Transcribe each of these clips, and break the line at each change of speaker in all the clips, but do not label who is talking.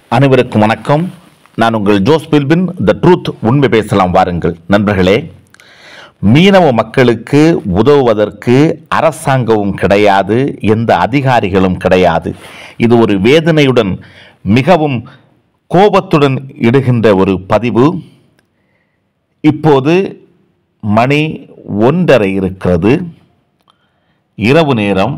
அனைவருக்கும் வணக்கம் நான் உங்கள் ஜோஸ் பில்பின் த ட்ரூத் உண்மை பேசலாம் வாருங்கள் நண்பர்களே மீனவ மக்களுக்கு உதவுவதற்கு அரசாங்கமும் கிடையாது எந்த அதிகாரிகளும் கிடையாது இது ஒரு வேதனையுடன் மிகவும் கோபத்துடன் இடுகின்ற ஒரு பதிவு இப்போது மணி ஒன்றரை இருக்கிறது இரவு நேரம்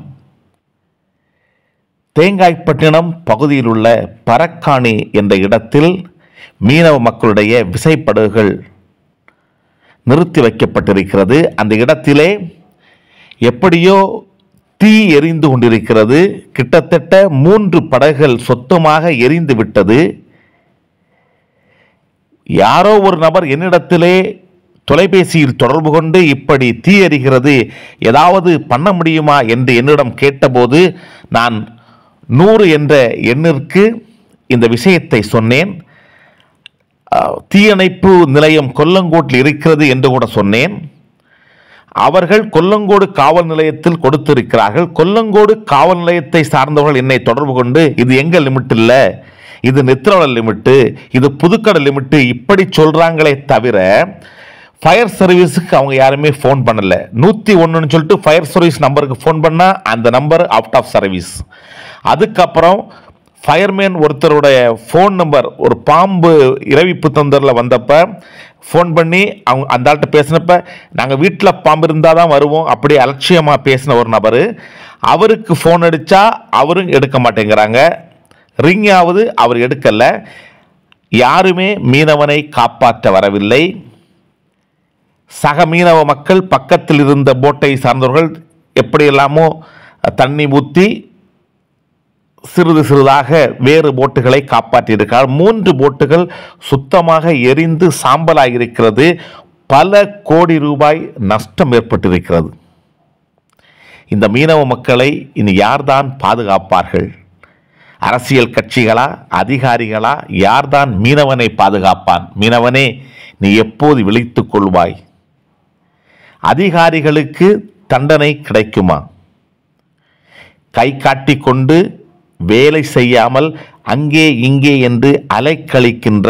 தேங்காய்பட்டினம் பகுதியில் உள்ள பரக்காணி என்ற இடத்தில் மீனவ மக்களுடைய விசைப்படகுகள் நிறுத்தி வைக்கப்பட்டிருக்கிறது அந்த இடத்திலே எப்படியோ தீ எரிந்து கொண்டிருக்கிறது கிட்டத்தட்ட மூன்று படகுகள் சொத்தமாக எரிந்து விட்டது யாரோ ஒரு நபர் என்னிடத்திலே தொலைபேசியில் தொடர்பு கொண்டு இப்படி தீ எரிகிறது ஏதாவது பண்ண முடியுமா என்று என்னிடம் கேட்டபோது நான் நூறு என்ற எண்ணிற்கு இந்த விஷயத்தை சொன்னேன் அஹ், தீயணைப்பு நிலையம் கொல்லங்கோட்டில் இருக்கிறது என்று கூட சொன்னேன் அவர்கள் கொல்லங்கோடு காவல் நிலையத்தில் கொடுத்திருக்கிறார்கள் கொல்லங்கோடு காவல் நிலையத்தை சார்ந்தவர்கள் என்னை தொடர்பு கொண்டு இது எங்க லிமிட் இல்ல இது நித்திரவள லிமிட்டு இது புதுக்கடை லிமிட்டு இப்படி சொல்றாங்களே தவிர ஃபயர் சர்வீஸுக்கு அவங்க யாருமே ஃபோன் பண்ணல நூற்றி ஒன்றுன்னு சொல்லிட்டு ஃபயர் சர்வீஸ் நம்பருக்கு ஃபோன் பண்ணால் அந்த நம்பர் அவுட் ஆஃப் சர்வீஸ் அதுக்கப்புறம் ஃபயர்மேன் ஒருத்தருடைய ஃபோன் நம்பர் ஒரு பாம்பு இரவி புத்தந்தரில் வந்தப்ப ஃபோன் பண்ணி அவங்க அந்த ஆள்கிட்ட பேசினப்ப நாங்கள் வீட்டில் பாம்பு இருந்தால் தான் வருவோம் அப்படி அலட்சியமாக பேசின ஒரு நபர் அவருக்கு ஃபோன் அடித்தா அவரும் எடுக்க மாட்டேங்கிறாங்க ரிங் ஆகுது அவர் எடுக்கலை யாருமே மீனவனை காப்பாற்ற வரவில்லை சக மீனவ மக்கள் பக்கத்தில் இருந்த போட்டை சார்ந்தவர்கள் எப்படியெல்லாமோ தண்ணி ஊற்றி சிறிது சிறிதாக வேறு போட்டுகளை காப்பாற்றியிருக்கிறார் மூன்று போட்டுகள் சுத்தமாக எரிந்து சாம்பலாக இருக்கிறது பல கோடி ரூபாய் நஷ்டம் ஏற்பட்டிருக்கிறது இந்த மீனவ மக்களை இனி யார்தான் பாதுகாப்பார்கள் அரசியல் கட்சிகளா அதிகாரிகளா யார்தான் மீனவனை பாதுகாப்பான் மீனவனே நீ எப்போது விழித்துக் கொள்வாய் அதிகாரிகளுக்கு தண்டனை கிடைக்குமா கை காட்டிக் கொண்டு வேலை செய்யாமல் அங்கே இங்கே என்று அலைக்கழிக்கின்ற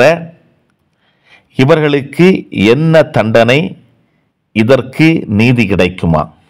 இவர்களுக்கு என்ன தண்டனை இதற்கு நீதி கிடைக்குமா